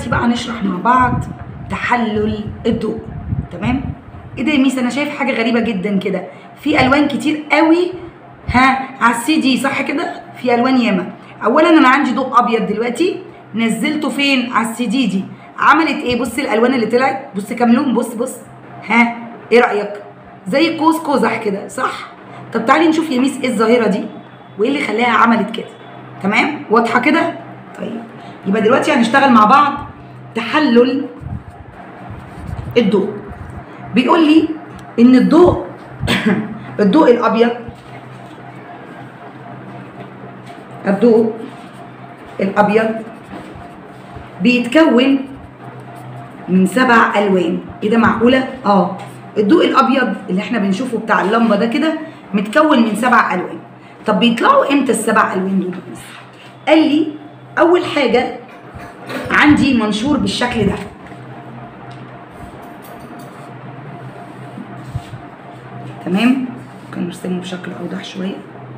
دلوقتي بقى هنشرح مع بعض تحلل الضوء تمام ايه ده يا ميس انا شايف حاجه غريبه جدا كده في الوان كتير قوي ها على السي دي صح كده في الوان ياما اولا انا عندي ضوء ابيض دلوقتي نزلته فين على السي دي دي عملت ايه بص الالوان اللي طلعت بص كام لون بص بص ها ايه رايك زي قوس قزح كده صح طب تعالي نشوف يا ميس ايه الظاهره دي وايه اللي خلاها عملت كده تمام واضحه كده طيب يبقى دلوقتي هنشتغل مع بعض تحلل الضوء بيقول لي ان الضوء الضوء الابيض الضوء الابيض بيتكون من سبع الوان ايه ده معقوله اه الضوء الابيض اللي احنا بنشوفه بتاع اللمبه ده كده متكون من سبع الوان طب بيطلعوا امتى السبع الوان دول بس قال لي اول حاجه عندي منشور بالشكل ده تمام ممكن نرسمه بشكل اوضح شويه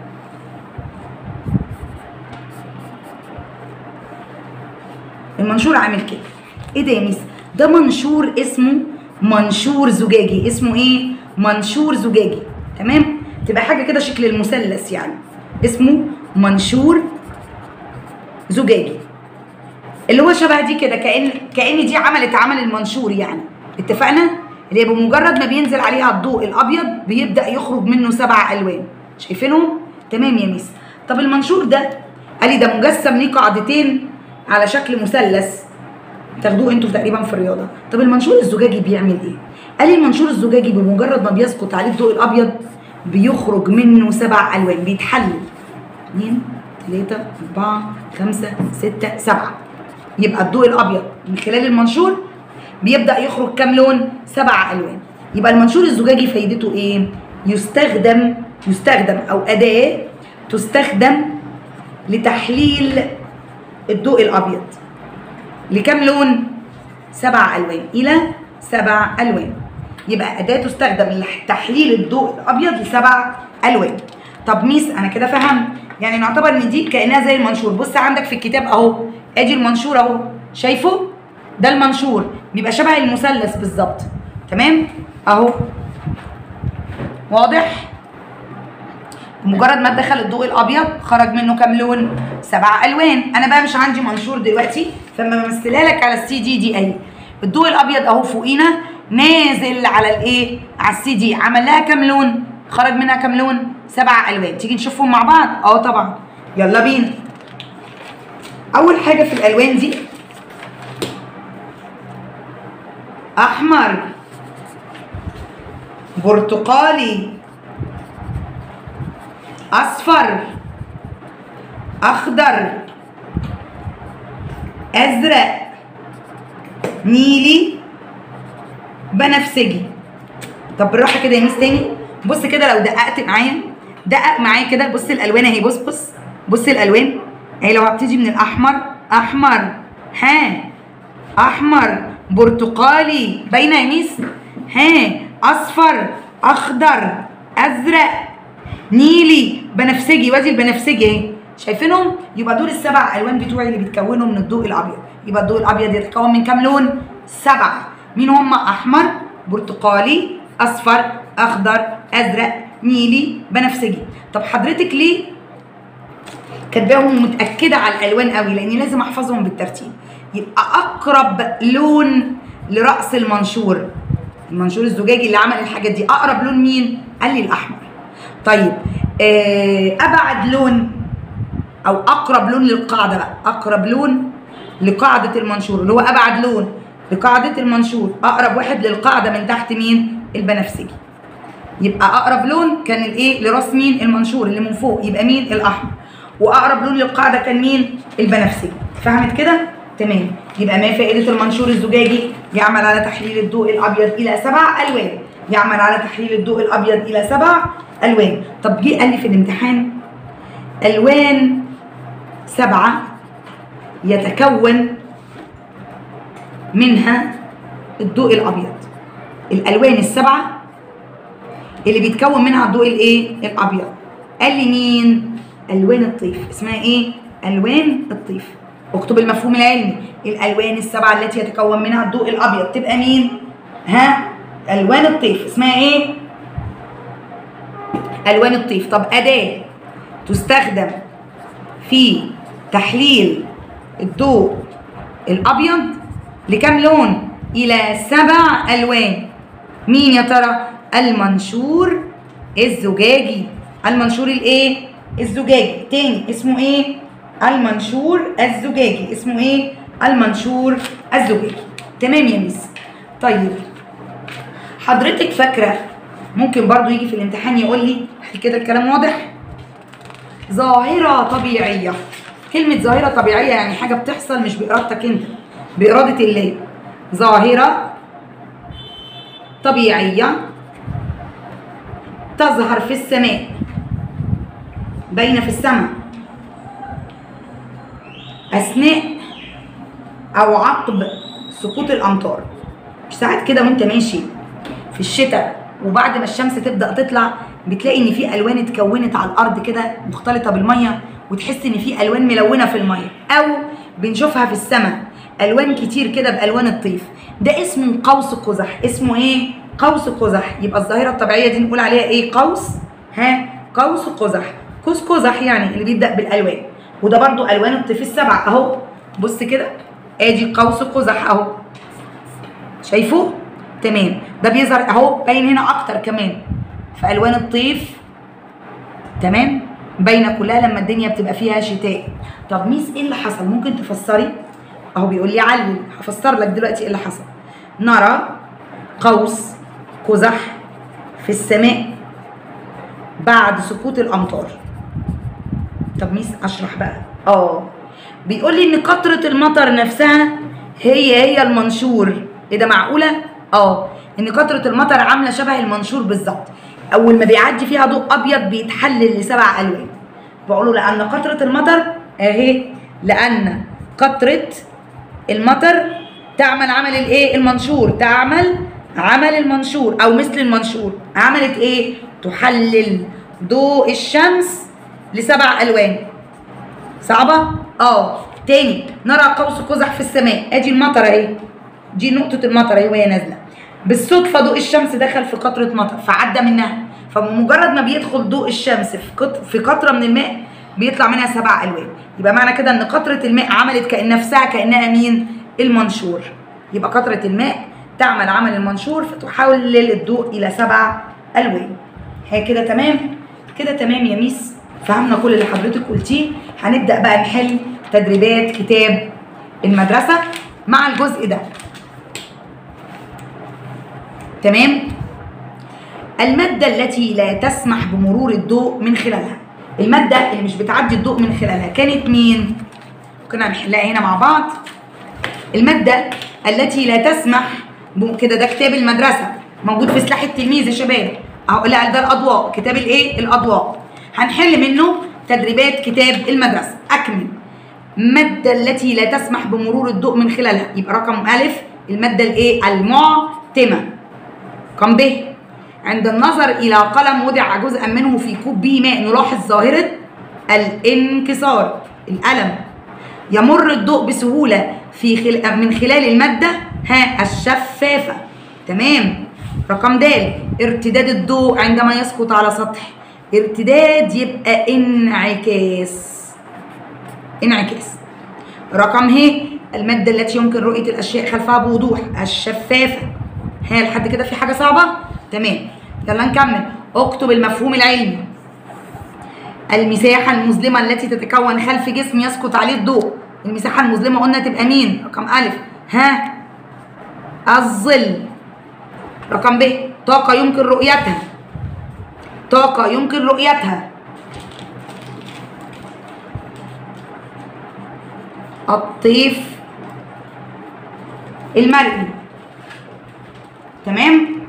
المنشور عامل كده ايه ده يا ميس ده منشور اسمه منشور زجاجي اسمه ايه منشور زجاجي تمام تبقى حاجه كده شكل المثلث يعني اسمه منشور زجاجي اللي هو شبه دي كده كأن كأن دي عملت عمل المنشور يعني اتفقنا اللي بمجرد ما بينزل عليها الضوء الابيض بيبدا يخرج منه سبع الوان شايفينهم تمام يا ميس طب المنشور ده قال لي ده مجسم ليه قاعدتين على شكل مثلث تاخدوه انتوا تقريبا في الرياضه طب المنشور الزجاجي بيعمل ايه قال لي المنشور الزجاجي بمجرد ما بيسقط عليه الضوء الابيض بيخرج منه سبع الوان بيتحلل 2 3 4 5 6 7 يبقى الضوء الابيض من خلال المنشور بيبدا يخرج كام لون سبع الوان يبقى المنشور الزجاجي فايدته ايه يستخدم يستخدم او اداه تستخدم لتحليل الضوء الابيض لكام لون سبع الوان الى سبع الوان يبقى اداه تستخدم لتحليل الضوء الابيض لسبع الوان طب ميس انا كده فهمت يعني نعتبر ان دي كانها زي المنشور بص عندك في الكتاب اهو ادي المنشور اهو شايفه ده المنشور بيبقى شبه المثلث بالظبط تمام اهو واضح مجرد ما دخل الضوء الابيض خرج منه كام لون سبع الوان انا بقى مش عندي منشور دلوقتي فما بمثلها لك على السي دي دي اهي الضوء الابيض اهو فوقينا نازل على الايه على السي دي عمل لها كام لون خرج منها كام لون سبع الوان تيجي نشوفهم مع بعض اه طبعا يلا بينا اول حاجه في الالوان دي احمر برتقالي اصفر اخضر ازرق نيلي بنفسجي طب بالراحه كده يا ميس تاني بص كده لو دققت معايا دقق معايا كده بص الالوان اهي بص بص بص الالوان اهي لو هبتدي من الاحمر احمر ها احمر برتقالي باينه يا ميس ها اصفر اخضر ازرق نيلي بنفسجي وادي البنفسجي اهي شايفينهم يبقى دول السبع الوان بتوعي اللي بيتكونوا من الضوء الابيض يبقى الضوء الابيض يتكون من كام لون سبعه مين هم احمر برتقالي اصفر اخضر ازرق نيلي بنفسجي طب حضرتك ليه كاتباهم متاكده على الالوان قوي لاني لازم احفظهم بالترتيب يبقى اقرب لون لراس المنشور المنشور الزجاجي اللي عمل الحاجات دي اقرب لون مين قال لي الاحمر طيب آه ابعد لون او اقرب لون للقاعده بقى اقرب لون لقاعده المنشور اللي هو ابعد لون لقاعده المنشور اقرب واحد للقاعده من تحت مين البنفسجي يبقى اقرب لون كان الايه لراس مين المنشور اللي من فوق يبقى مين الاحمر واقرب لون للقاعده كان مين البنفسجي فهمت كده تمام يبقى ما فائده المنشور الزجاجي يعمل على تحليل الضوء الابيض الى سبع الوان يعمل على تحليل الضوء الابيض الى سبع الوان طب جه قال لي في الامتحان الوان سبعه يتكون منها الضوء الابيض الالوان السبعه اللي بيتكون منها الضوء الايه الابيض قال لي مين الوان الطيف اسمها ايه الوان الطيف اكتب المفهوم العلمي الالوان السبعه التي يتكون منها الضوء الابيض تبقى مين ها الوان الطيف اسمها ايه الوان الطيف طب اداه تستخدم في تحليل الضوء الابيض لكم لون الى سبع الوان مين يا ترى المنشور الزجاجي المنشور الايه الزجاجي تاني اسمه ايه المنشور الزجاجي اسمه ايه المنشور الزجاجي تمام يا ميس طيب حضرتك فاكره ممكن برضو يجي في الامتحان يقول لي هل كده الكلام واضح ظاهرة طبيعية كلمة ظاهرة طبيعية يعني حاجة بتحصل مش بإرادتك أنت بإرادة الله ظاهرة طبيعية تظهر في السماء بين في السماء أثناء أو عقب سقوط الأمطار مش ساعات كده وأنت ماشي في الشتاء وبعد ما الشمس تبدأ تطلع بتلاقي إن في ألوان اتكونت على الأرض كده مختلطة بالمية وتحس إن في ألوان ملونة في المية أو بنشوفها في السماء ألوان كتير كده بألوان الطيف ده اسمه قوس قزح اسمه إيه؟ قوس قزح يبقى الظاهرة الطبيعية دي نقول عليها إيه؟ قوس ها قوس قزح قوس قزح يعني اللي بيبدأ بالألوان وده برضو ألوان الطيف السبع أهو بص كده ادي قوس قزح اهو شايفه تمام ده بيظهر اهو باين هنا اكتر كمان في الوان الطيف تمام باينه كلها لما الدنيا بتبقى فيها شتاء طب ميس ايه اللي حصل ممكن تفسري اهو بيقول لي علل هفسر لك دلوقتي ايه اللي حصل نرى قوس قزح في السماء بعد سقوط الامطار طب ميس اشرح بقى اه بيقول لي ان قطره المطر نفسها هي هي المنشور ايه ده معقوله اه ان قطره المطر عامله شبه المنشور بالظبط اول ما بيعدي فيها ضوء ابيض بيتحلل لسبع الوان بقوله لان قطره المطر اهي لان قطره المطر تعمل عمل الايه المنشور تعمل عمل المنشور او مثل المنشور عملت ايه تحلل ضوء الشمس لسبع الوان صعبه اه تاني نرى قوس قزح في السماء ادي المطر اهي دي نقطه المطر اهي وهي نازله بالصدفه ضوء الشمس دخل في قطره مطر فعدى منها فمجرد ما بيدخل ضوء الشمس في قط... في قطره من الماء بيطلع منها سبع الوان يبقى معنى كده ان قطره الماء عملت كان نفسها كانها مين المنشور يبقى قطره الماء تعمل عمل المنشور فتحول الضوء الى سبع الوان هي كده تمام كده تمام يا ميس فهمنا كل اللي حضرتك قلتيه هنبدا بقى نحل تدريبات كتاب المدرسه مع الجزء ده تمام المادة التي لا تسمح بمرور الضوء من خلالها المادة اللي مش بتعدي الضوء من خلالها كانت مين؟ كنا هنحلها هنا مع بعض المادة التي لا تسمح كده ده كتاب المدرسة موجود في سلاح التلميذ يا شباب اهو لا ده الأضواء كتاب الايه؟ الأضواء هنحل منه تدريبات كتاب المدرسة أكمل المادة التي لا تسمح بمرور الضوء من خلالها يبقى رقم ألف المادة الايه؟ المعتمة رقم ب عند النظر إلى قلم وضع جزءا منه في كوب به ماء نلاحظ ظاهرة الانكسار القلم يمر الضوء بسهولة في خل... من خلال المادة ها الشفافة تمام رقم د ارتداد الضوء عندما يسقط على سطح ارتداد يبقى انعكاس انعكاس رقم ه المادة التي يمكن رؤية الأشياء خلفها بوضوح الشفافة ها لحد كده في حاجة صعبة؟ تمام يلا نكمل اكتب المفهوم العلمي المساحة المظلمة التي تتكون خلف جسم يسقط عليه الضوء المساحة المظلمة قلنا تبقى مين؟ رقم ألف ها الظل رقم ب طاقة يمكن رؤيتها طاقة يمكن رؤيتها الطيف المرئي تمام